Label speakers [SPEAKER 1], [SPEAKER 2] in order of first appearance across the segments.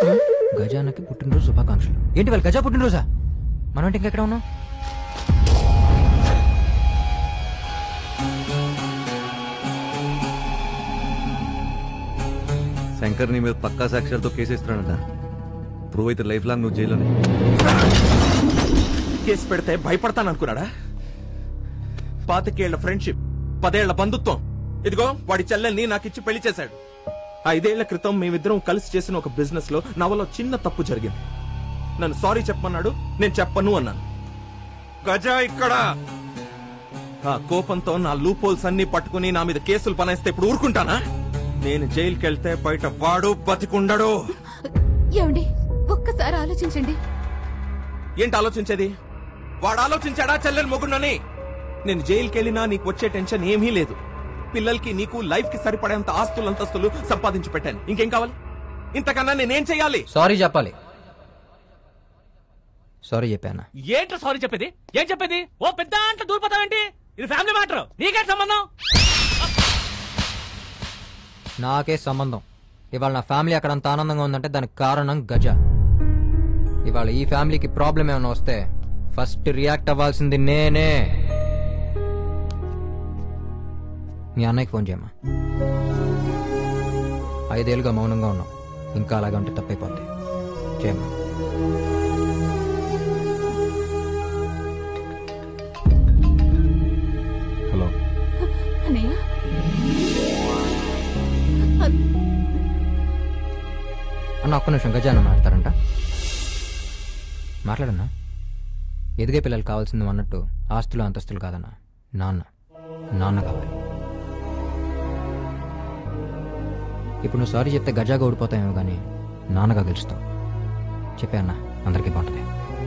[SPEAKER 1] గజానకి పుట్టినరోజు శుభాకాంక్షలు ఏంటి వాళ్ళు గజా పుట్టినరోజా మనం అంటే ఇంకెక్కడ ఉన్నాం
[SPEAKER 2] శంకర్ నీ మీద పక్కా సాక్ష్యాలతో కేసు ఇస్తున్నాడంట ప్రూవ్ అయితే లైఫ్ లాంగ్ నువ్వు జైల్లోనే
[SPEAKER 3] కేసు పెడితే భయపడతాననుకున్నాడా పాతికేళ్ల ఫ్రెండ్షిప్ పదేళ్ల బంధుత్వం ఇదిగో వాడి చెల్లెల్ని నాకిచ్చి పెళ్లి చేశాడు ఐదేళ్ల క్రితం మేమిద్దరం కలిసి చేసిన ఒక బిజినెస్ లో నా వల్ల చిన్న తప్పు జరిగింది నన్ను సారీ చెప్పమన్నాడు నేను చెప్పను అన్నాను గజా ఇక్కడ ఆ కోపంతో నా లూపోల్స్ అన్ని పట్టుకుని నా మీద కేసులు పనేస్తే ఇప్పుడు ఊరుకుంటానా నేను జైలుకి వెళ్తే బయట వాడు బతికుండడు
[SPEAKER 4] ఏమండి ఒక్కసారి ఆలోచించండి
[SPEAKER 3] ఏంటి ఆలోచించేది వాడు ఆలోచించాడా చెల్లెలు మొగుడునని నేను జైలుకి వెళ్ళినా నీకు వచ్చే టెన్షన్ ఏమీ లేదు పిల్లలకి నీకు లైఫ్ కి సరిపడేంత ఆస్తులు అంతస్తులు సంపాదించి పెట్టాను ఇంకేం కావాలి ఇంతకన్నా నేనేం చెయ్యాలి
[SPEAKER 1] సారీ చెప్పాలి సారీ చెప్పానా
[SPEAKER 5] ఏంట్రా సారీ చెప్పేది ఏం చెప్పేది ఓ పెద్ద అంట దూరిపోతావేంటి ఇది ఫ్యామిలీ మ్యాటర్ నీకే సంబంధం
[SPEAKER 1] నాకే సంబంధం ఇవాళ నా ఫ్యామిలీ అక్కడ అంత ఆనందంగా ఉందంటే దానికి కారణం గజ ఇవాళ ఈ ఫ్యామిలీకి ప్రాబ్లం ఏమైనా వస్తే ఫస్ట్ రియాక్ట్ అవ్వాల్సింది నేనే మీ అన్నయ్యకి ఫోన్ చేయమ్మా ఐదేళ్ళుగా మౌనంగా ఉన్నాం ఇంకా అలాగే ఉంటే తప్పైపోద్ది చేయమ్మా
[SPEAKER 2] హలో
[SPEAKER 4] అన్నయ్య
[SPEAKER 1] అన్న ఒక్క నిమిషం గజాన మాట్లాడతారంట మాట్లాడన్నా ఎదిగే పిల్లలు కావాల్సింది అన్నట్టు ఆస్తులు అంతస్తులు కాదన్న నాన్న నాన్న కావాలి ఇప్పుడు నువ్వు సారీ చెప్తే గజాగా ఓడిపోతాయేమో కానీ నాన్నగా గెలుస్తావు చెప్పే అన్న అందరికీ బాగుంటుంది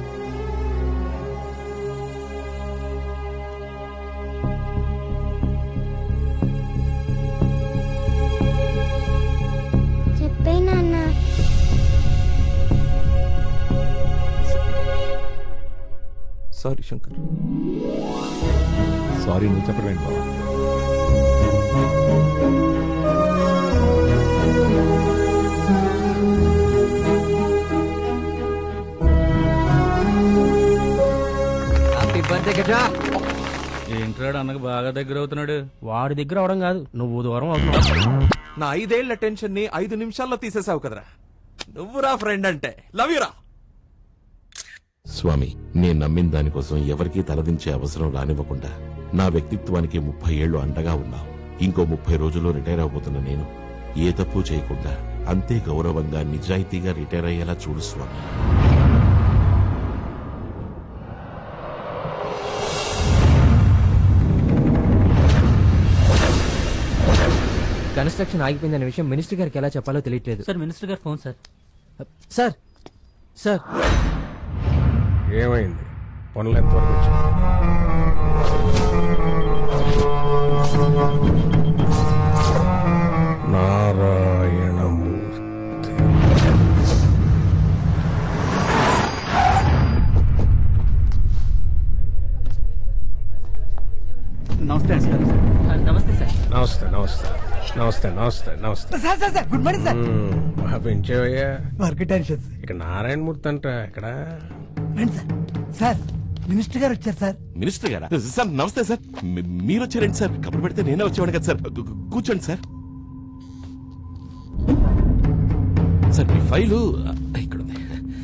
[SPEAKER 6] చెప్పే నాన్న
[SPEAKER 3] సారీ శంకర్
[SPEAKER 2] సారీ నువ్వు చెప్పడం బాబా
[SPEAKER 1] హ్యాపీ బర్త్డే గజా
[SPEAKER 5] ఏంట్రాడు అన్నకు బాగా దగ్గర అవుతున్నాడు వాడి దగ్గర అవడం కాదు నువ్వు దూరం అవుతున్నావు
[SPEAKER 3] నా ఐదేళ్ల టెన్షన్ ని ఐదు నిమిషాల్లో తీసేసావు కదరా నువ్వురా ఫ్రెండ్ అంటే లవ్ యూరా
[SPEAKER 7] స్వామి నేను నమ్మిన దానికోసం ఎవరికీ తలదించే అవసరం రానివ్వకుండా నా వ్యక్తిత్వానికి ముప్పై ఏళ్లు అండగా ఉన్నావు ఇంకో ముప్పై రోజుల్లో రిటైర్ అవబోతున్న నేను ఏ తప్పు చేయకుండా అంతే గౌరవంగా నిజాయితీగా రిటైర్ అయ్యేలా చూడు స్వామి
[SPEAKER 1] కన్స్ట్రక్షన్ ఆగిపోయిందనే విషయం మినిస్టర్ గారికి ఎలా చెప్పాలో తెలియట్లేదు
[SPEAKER 5] సార్ మినిస్టర్ గారు ఫోన్ సార్
[SPEAKER 1] సార్ సార్
[SPEAKER 8] ఏమైంది పనులు ఎంతవరకు వచ్చాయి నారాయణమూర్తి
[SPEAKER 5] నమస్తే సార్ నమస్తే సార్
[SPEAKER 8] నమస్తే నమస్తే నమస్తే నమస్తే నమస్తే
[SPEAKER 9] sir sir sir good morning sir
[SPEAKER 8] మ్మ్, బాగా పెంచావయ్యా
[SPEAKER 9] వర్క్ టెన్షన్స్
[SPEAKER 8] ఇక నారాయణమూర్తి అంట ఇక్కడ
[SPEAKER 9] రండి సార్ సార్ మినిస్టర్ గారు వచ్చారు సార్
[SPEAKER 7] మినిస్టర్ గారా సార్ నమస్తే సార్ మీ- మీరు వచ్చారండి సార్ కబురు పెడితే నేనే వచ్చేవాడు కదా సార్ కు- కు- కూర్చోండి సార్ సార్ మీ ఫైలు ఇక్కడ ఉంది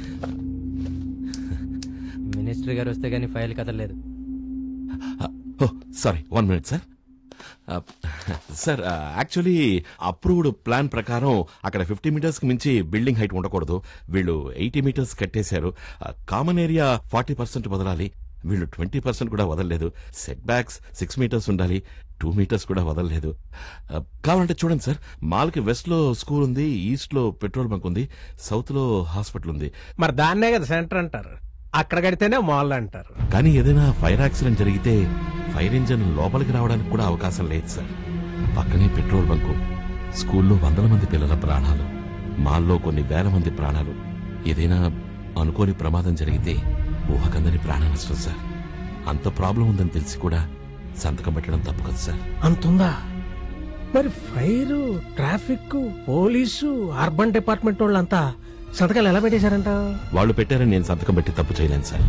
[SPEAKER 1] మినిస్టర్ గారు వస్తే గానీ ఫైల్ కదలేదు
[SPEAKER 7] oh sorry one minute sir ఆ, సార్ యాక్చువల్లీ అప్రూవ్డ్ ప్లాన్ ప్రకారం అక్కడ ఫిఫ్టీ మీటర్స్ కి మించి బిల్డింగ్ హైట్ ఉండకూడదు వీళ్ళు ఎయిటీ మీటర్స్ కట్టేశారు కామన్ ఏరియా ఫార్టీ పర్సెంట్ వదలాలి వీళ్ళు ట్వంటీ పర్సెంట్ కూడా వదలలేదు సెట్ బ్యాక్స్ సిక్స్ మీటర్స్ ఉండాలి టూ మీటర్స్ కూడా వదలలేదు ఆ, కావాలంటే చూడండి సార్ మాల్కి వెస్ట్ లో స్కూల్ ఉంది ఈస్ట్ లో పెట్రోల్ బంక్ ఉంది సౌత్ లో హాస్పిటల్ ఉంది
[SPEAKER 8] మరి దాన్నే కదా సెంటర్ అంటారు అక్కడ కడితేనే మాల్ అంటారు
[SPEAKER 7] కానీ ఏదైనా ఫైర్ యాక్సిడెంట్ జరిగితే ఫైర్ ఇంజన్ లోపలికి రావడానికి కూడా అవకాశం లేదు సార్ పక్కనే పెట్రోల్ బంకు స్కూల్లో వందల మంది పిల్లల ప్రాణాలు మాల్లో కొన్ని వేల మంది ప్రాణాలు ఏదైనా అనుకోని ప్రమాదం జరిగితే ఊహకందని ప్రాణ నష్టం సార్ అంత ప్రాబ్లం ఉందని తెలిసి కూడా సంతకం పెట్టడం తప్పు కదా సార్
[SPEAKER 8] అంతుందా మరి fire traffic police urban department వాళ్ళంతా సంతకాలు ఎలా పెట్టేశారంట
[SPEAKER 7] వాళ్ళు పెట్టారని నేను సంతకం పెట్టి తప్పు చేయలేను సార్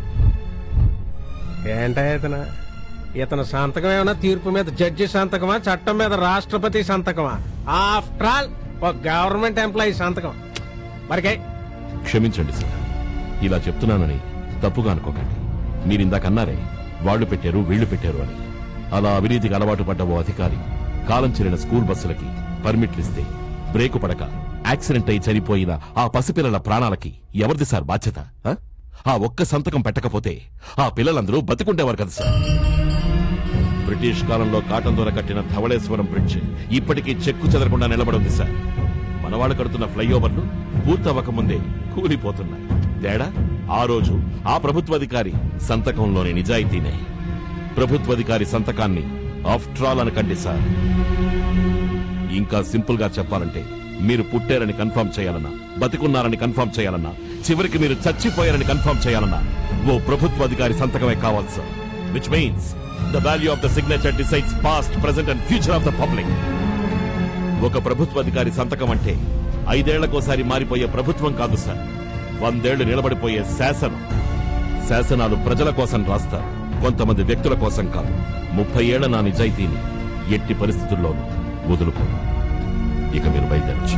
[SPEAKER 8] ఏంటా ఇతను ఇతను సంతకం ఏమైనా తీర్పు మీద జడ్జి సంతకమా చట్టం మీద రాష్ట్రపతి సంతకమా ఆఫ్టర్ ఆల్ ఒక గవర్నమెంట్ ఎంప్లాయీ సంతకం మరికే
[SPEAKER 7] క్షమించండి సార్ ఇలా చెప్తున్నానని తప్పుగా అనుకోకండి మీరు ఇందాక అన్నారే వాళ్ళు పెట్టారు వీళ్ళు పెట్టారు అని అలా అవినీతికి అలవాటు పడ్డ ఓ అధికారి కాలం చెల్లిన స్కూల్ బస్సులకి పర్మిట్లు ఇస్తే బ్రేకు పడక యాక్సిడెంట్ అయి చనిపోయిన ఆ పసిపిల్లల ప్రాణాలకి ఎవరిది సార్ బాధ్యత ఆ? ఆ ఒక్క సంతకం పెట్టకపోతే ఆ పిల్లలందరూ బతికుండేవారు కదా సార్ బ్రిటిష్ కాలంలో కాటన్ దొర కట్టిన ధవళేశ్వరం బ్రిడ్జ్ ఇప్పటికీ చెక్కు చెదరకుండా నిలబడింది సార్ మనవాళ్ళు కడుతున్న ఫ్లైఓవర్లు పూర్తవ్వకముందే కూలిపోతున్నాయి తేడా ఆ రోజు ఆ ప్రభుత్వాధికారి సంతకంలోని నిజాయితీనే ప్రభుత్వాధికారి సంతకాన్ని ఆఫ్టర్ ఆల్ అనకండి సార్ ఇంకా సింపుల్ గా చెప్పాలంటే మీరు పుట్టారని కన్ఫర్మ్ చేయాలన్నా బతికున్నారని కన్ఫర్మ్ చేయాలన్నా చివరికి మీరు చచ్చిపోయారని కన్ఫర్మ్ చేయాలన్నా ఓ ప్రభుత్వాధికారి సంతకమే కావాలి sir which means the value of the signature decides past present and future of the public ఒక ప్రభుత్వాధికారి సంతకం అంటే ఐదేళ్లకోసారి మారిపోయే ప్రభుత్వం కాదు సార్ వందేళ్లు నిలబడిపోయే శాసనం శాసనాలు ప్రజల కోసం రాస్తారు కొంతమంది వ్యక్తుల కోసం కాదు ముప్పై ఏళ్ల నా నిజాయితీని ఎట్టి పరిస్థితుల్లోనూ వదులుకోను ఇక మీరు బయలుదేరచ్చు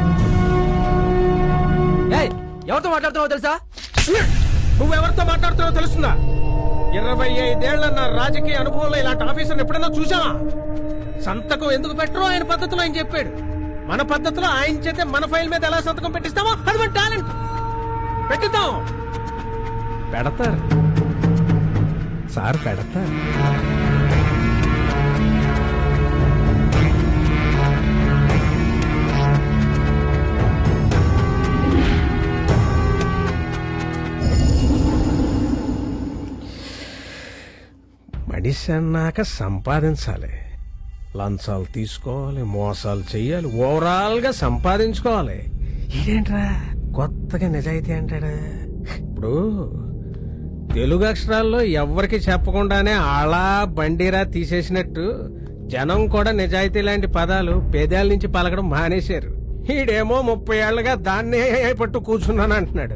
[SPEAKER 1] ఏయ్, ఎవరితో మాట్లాడుతున్నావో తెలుసా
[SPEAKER 8] నువ్వెవరితో మాట్లాడుతున్నావో తెలుస్తుందా ఇరవై ఐదేళ్ల నా రాజకీయ అనుభవంలో ఇలాంటి ఆఫీసర్ ఎప్పుడైనా చూసావా సంతకం ఎందుకు పెట్టరో ఆయన పద్ధతిలో ఆయన చెప్పాడు మన పద్ధతిలో ఆయన చేతే మన ఫైల్ మీద ఎలా సంతకం పెట్టిస్తామో అది మన టాలెంట్ పెట్టిద్దాం పెడతారు సార్ పెడతారు మనిషి అన్నాక సంపాదించాలి లంచాలు తీసుకోవాలి మోసాలు చెయ్యాలి ఓవరాల్ గా సంపాదించుకోవాలి ఇదేంట్రా కొత్తగా నిజాయితీ అంటాడా ఇప్పుడు తెలుగు అక్షరాల్లో ఎవ్వరికి చెప్పకుండానే అలా బండిరా తీసేసినట్టు జనం కూడా నిజాయితీ లాంటి పదాలు పేదాల నుంచి పలకడం మానేశారు ఈడేమో ముప్పై ఏళ్ళగా దాన్నే పట్టు కూర్చున్నాను అంటున్నాడు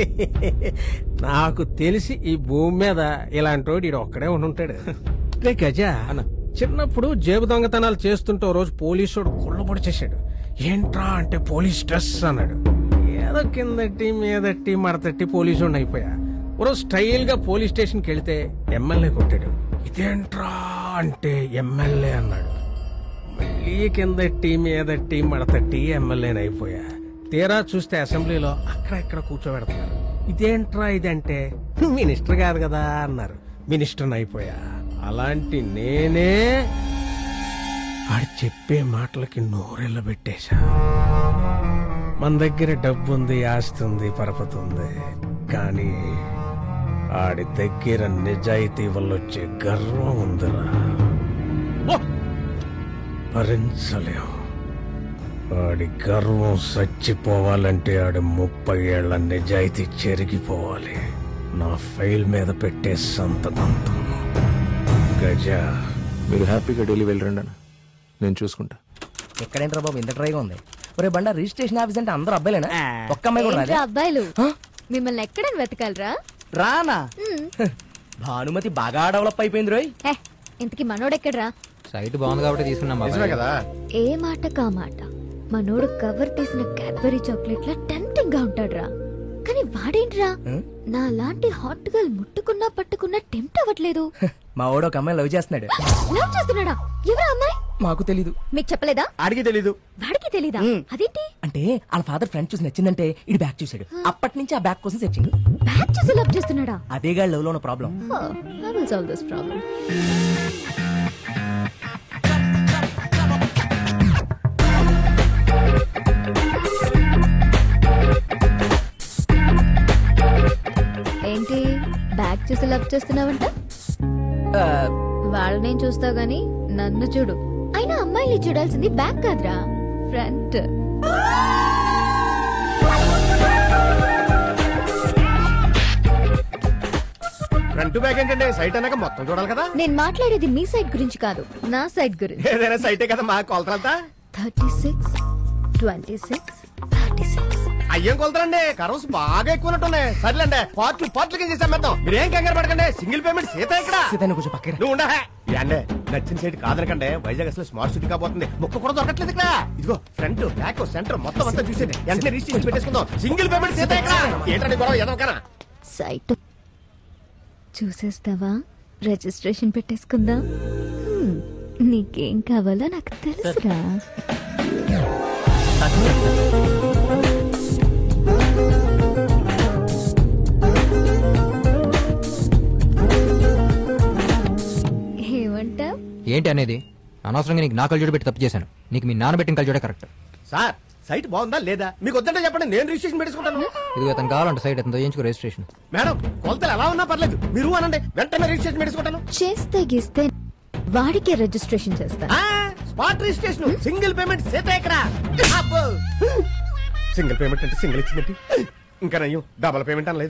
[SPEAKER 8] నాకు తెలిసి ఈ భూమి మీద ఇలాంటి వాడు ఈడు ఒక్కడే ఉండుంటాడు రే గజ చిన్నప్పుడు జేబు దొంగతనాలు చేస్తుంటే ఓ రోజు పోలీసుడు కుళ్ళబొడి చేశాడు ఏంట్రా అంటే పోలీస్ డ్రెస్ అన్నాడు ఏదో కిందట్టి మీదట్టి మడతట్టి పోలీసు అయిపోయా ఓ రోజు స్టైల్ గా పోలీస్ స్టేషన్ కి వెళ్తే ఎమ్మెల్యే కొట్టాడు ఇదేంట్రా అంటే ఎమ్మెల్యే అన్నాడు మళ్ళీ కిందట్టి మీదట్టి మడతట్టి ఎమ్మెల్యేని అయిపోయా తీరా చూస్తే అసెంబ్లీలో అక్కడ ఇక్కడ కూర్చోబెడతారు ఇదేంట్రా ఇదంటే "నువ్వు మినిస్టర్ కాదు కదా అన్నారు మినిస్టర్ అయిపోయా అలాంటి నేనే ఆడు చెప్పే మాటలకి నోరెళ్ళ పెట్టేశా మన దగ్గర డబ్బు ఉంది ఆస్తి ఉంది పరపతి ఉంది కానీ ఆడి దగ్గర నిజాయితీ వల్ల వచ్చే గర్వం ఉందిరా ఓ! భరించలేం ఆడి గర్వం చచ్చిపోవాలంటే ఆడి ముప్పై ఏళ్ల నిజాయితీ చెరిగిపోవాలి నా ఫైల్ మీద పెట్టే సంతకంతో గజ
[SPEAKER 3] మీరు హ్యాపీగా ఢిల్లీ వెళ్ళరండి అన్న నేను చూసుకుంటా
[SPEAKER 6] ఎక్కడేంట్రా బాబు ఇంత ట్రైగా ఉంది ఒరే బండ రిజిస్ట్రేషన్ ఆఫీస్ అంటే అందరూ అబ్బాయిలేనా ఒక్క అమ్మాయి కూడా
[SPEAKER 4] ఏంట్రా
[SPEAKER 6] రాదే?
[SPEAKER 4] అబ్బాయిలు మిమ్మల్ని ఎక్కడని వెతకాలరా
[SPEAKER 6] రానా భానుమతి బాగా డెవలప్ అయిపోయింది రోయ్
[SPEAKER 4] హే ఇంతకి మనోడెక్కడ్రా
[SPEAKER 1] సైట్ బాగుంది కాబట్టి తీసుకున్నాం బాబాయ్
[SPEAKER 8] కదా
[SPEAKER 4] ఏ మాట కా మాట మనోడు కవర్ తీసిన క్యాడ్బరీ చాక్లెట్ లా టెంప్టింగ్ గా ఉంటాడ్రా కానీ వాడేంట్రా నా లాంటి హాట్ గర్ల్ ముట్టుకున్నా పట్టుకున్నా టెంప్ట్ అవ్వట్లేదు
[SPEAKER 6] మా వాడు ఒక అమ్మాయి లవ్ చేస్తున్నాడు
[SPEAKER 4] లవ్ చేస్తున్నాడా ఎవరా అమ్మాయి
[SPEAKER 6] మాకు తెలీదు
[SPEAKER 4] మీకు చెప్పలేదా
[SPEAKER 6] ఆడికి తెలీదు
[SPEAKER 4] వాడికి తెలీదా అదేంటి
[SPEAKER 6] అంటే వాళ్ళ ఫాదర్ ఫ్రెండ్ చూసి నచ్చిందంటే ఇడు బ్యాగ్ చూశాడు అప్పటి నుంచి ఆ బ్యాగ్ కోసం సెర్చింగ్
[SPEAKER 4] బ్యాగ్ చూసి లవ్ చేస్తున్నాడా
[SPEAKER 6] అదేగా లవ్ లో ఉన్న problem
[SPEAKER 4] I will solve this problem ఏంటి బ్యాగ్ చూసి లవ్ చేస్తున్నావంట వాళ్ళనేం చూస్తావు గాని నన్ను చూడు అయినా అమ్మాయిని చూడాల్సింది బ్యాగ్ కాదురా ఫ్రంట్
[SPEAKER 8] ఫ్రంట్ బ్యాక్ ఏంటంటే సైట్ అన్నాక మొత్తం చూడాలి కదా
[SPEAKER 4] నేను మాట్లాడేది మీ సైడ్ గురించి కాదు నా సైడ్ గురించి
[SPEAKER 8] ఏదైనా సైటే కదా మా కొలతలంతా
[SPEAKER 4] thirty six twenty six thirty six
[SPEAKER 10] అయ్యేం కొలతలండి కరవస్ బాగా ఎక్కువ ఉన్నట్టున్నాయి సర్లేండి పార్ట్లు పార్ట్లు కింద చేసేద్దాం మీరేం కంగారు పడకండి సింగిల్ పేమెంట్ సీత ఇక్కడ
[SPEAKER 6] సీతని కొంచెం పక్కన
[SPEAKER 10] నువ్వు ఉండా అండి నచ్చిన సైడ్ కాదనకండి వైజాగ్ అసలు స్మార్ట్ సిటీ కాబోతుంది ముక్క కూడా దొరకట్లేదు ఇక్కడ ఇదిగో ఫ్రంట్ బ్యాక్ సెంటర్ మొత్తం అంతా చూసేది వెంటనే రిజిస్ట్రేషన్ పెట్టేసుకుందాం సింగిల్ పేమెంట్ సీత ఇక్కడ ఏంటండి గొడవ ఎదవకనా
[SPEAKER 4] సైట్ చూసేస్తావా రిజిస్ట్రేషన్ పెట్టేసుకుందాం హ్మ్, నీకేం కావాలో నాకు తెలుసురా ఏమంటావ్
[SPEAKER 1] ఏంటి అనేది అనవసరంగా నీకు నా కళ్ళజోడు పెట్టి తప్పు చేశాను నీకు మీ నాన్న పెట్టిన కళ్ళజోడే కరెక్ట్
[SPEAKER 10] సార్ సైట్ బాగుందా లేదా మీకు వద్దంటే చెప్పండి నేను రిజిస్ట్రేషన్ పెట్టేసుకుంటాను
[SPEAKER 1] ఇది అతను కావాలంటే సైట్ అతను చేయించుకో రిజిస్ట్రేషన్
[SPEAKER 10] మేడం కొలతలు ఎలా ఉన్నా పర్లేదు మీరు అనండి వెంటనే రిజిస్ట్రేషన్ పెట్టేసుకుంటాను
[SPEAKER 4] చేస్తే గీస్తే వాడికే రిజిస్ట్రేషన్ చేస్తా
[SPEAKER 10] ఆ, spot registration single payment Sita ఇక్కడ సింగిల్ పేమెంట్ అంటే సింగిల్ ఇచ్చిందండి ఇంకా నయ్యం డబల్ పేమెంట్ అనలేదు